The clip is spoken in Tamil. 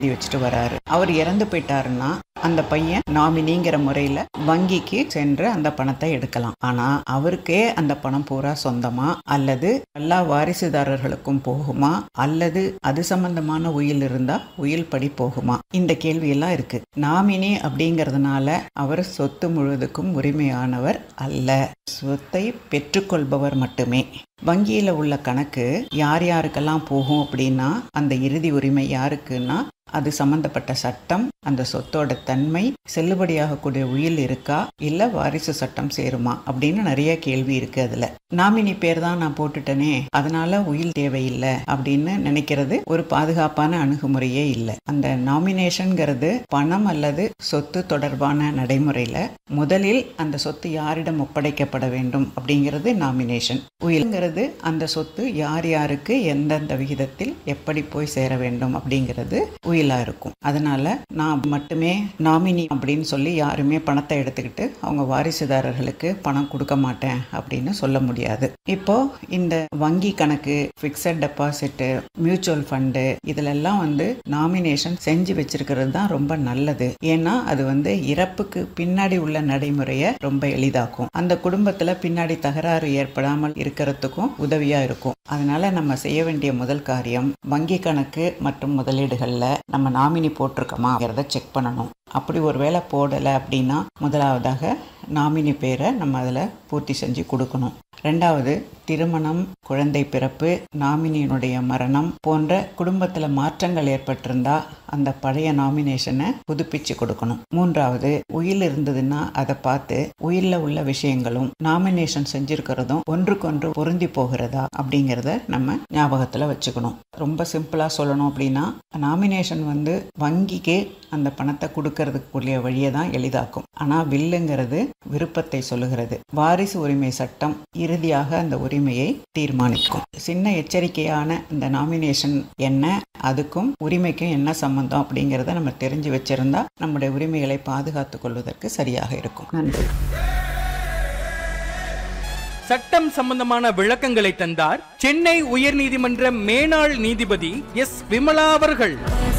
எழுதி வச்சுட்டு வராரு அவர் இறந்து போயிட்டாருன்னா அந்த பையன் நாமினிங்கிற முறையில வங்கிக்கு சென்று அந்த பணத்தை எடுக்கலாம் ஆனா அவருக்கே அந்த பணம் பூரா சொந்தமா அல்லது எல்லா வாரிசுதாரர்களுக்கும் போகுமா அல்லது அது சம்பந்தமான உயில் இருந்தா உயில் படி போகுமா இந்த கேள்வி எல்லாம் இருக்கு நாமினி அப்படிங்கறதுனால அவர் சொத்து முழுவதுக்கும் உரிமையானவர் அல்ல சொத்தை பெற்றுக்கொள்பவர் மட்டுமே வங்கியில உள்ள கணக்கு யார் யாருக்கெல்லாம் போகும் அப்படின்னா அந்த இறுதி உரிமை யாருக்குன்னா அது சம்பந்தப்பட்ட சட்டம் அந்த சொத்தோட தன்மை செல்லுபடியாகக்கூடிய உயில் இருக்கா இல்ல வாரிசு சட்டம் சேருமா அப்படின்னு நிறைய கேள்வி இருக்கு அதுல நாமினி பேர் தான் நான் போட்டுட்டேனே அதனால உயில் தேவையில்லை அப்படின்னு நினைக்கிறது ஒரு பாதுகாப்பான அணுகுமுறையே இல்லை அந்த நாமினேஷன்ங்கிறது பணம் அல்லது சொத்து தொடர்பான நடைமுறையில முதலில் அந்த சொத்து யாரிடம் ஒப்படைக்கப்பட வேண்டும் அப்படிங்கிறது நாமினேஷன் உயில்ங்கிறது அந்த சொத்து யார் யாருக்கு எந்தெந்த விகிதத்தில் எப்படி போய் சேர வேண்டும் அப்படிங்கிறது உயிலா இருக்கும் அதனால நான் மட்டுமே நாமினி அப்படின்னு சொல்லி யாருமே பணத்தை எடுத்துக்கிட்டு அவங்க வாரிசுதாரர்களுக்கு பணம் கொடுக்க மாட்டேன் அப்படின்னு சொல்ல முடியாது இப்போ இந்த வங்கி கணக்கு பிக்சட் டெபாசிட் மியூச்சுவல் ஃபண்டு இதுலெல்லாம் வந்து நாமினேஷன் செஞ்சு வச்சிருக்கிறது தான் ரொம்ப நல்லது ஏன்னா அது வந்து இறப்புக்கு பின்னாடி உள்ள நடைமுறையை ரொம்ப எளிதாக்கும் அந்த குடும்பத்துல பின்னாடி தகராறு ஏற்படாமல் இருக்கிறதுக்கும் உதவியா இருக்கும் அதனால நம்ம செய்ய வேண்டிய முதல் காரியம் வங்கி கணக்கு மற்றும் முதலீடுகள்ல நம்ம நாமினி போட்டிருக்கோமாங்கிறத செக் பண்ணணும் அப்படி ஒரு வேளை போடலை அப்படின்னா முதலாவதாக நாமினி பேரை நம்ம அதில் பூர்த்தி செஞ்சு கொடுக்கணும் ரெண்டாவது திருமணம் குழந்தை பிறப்பு நாமினியினுடைய மரணம் போன்ற குடும்பத்தில் மாற்றங்கள் ஏற்பட்டிருந்தா அந்த பழைய நாமினேஷனை புதுப்பிச்சு கொடுக்கணும் மூன்றாவது உயில் இருந்ததுன்னா அதை பார்த்து உயிரில் உள்ள விஷயங்களும் நாமினேஷன் செஞ்சிருக்கிறதும் ஒன்றுக்கொன்று பொருந்தி போகிறதா அப்படிங்கிறத நம்ம ஞாபகத்தில் வச்சுக்கணும் ரொம்ப சிம்பிளாக சொல்லணும் அப்படின்னா நாமினேஷன் வந்து வங்கிக்கு அந்த பணத்தை கொடுக்கறதுக்குரிய வழியை தான் எளிதாக்கும் ஆனால் வில்லுங்கிறது விருப்பத்தை சொல்லுகிறது வாரிசு உரிமை சட்டம் இறுதியாக அந்த உரிமையை தீர்மானிக்கும் சின்ன எச்சரிக்கையான இந்த நாமினேஷன் என்ன அதுக்கும் உரிமைக்கும் என்ன சம்பந்தம் அப்படிங்கிறத நம்ம தெரிஞ்சு வச்சிருந்தா நம்முடைய உரிமைகளை பாதுகாத்துக் கொள்வதற்கு சரியாக இருக்கும் நன்றி சட்டம் சம்பந்தமான விளக்கங்களை தந்தார் சென்னை உயர்நீதிமன்ற மேனாள் நீதிபதி எஸ் விமலா அவர்கள்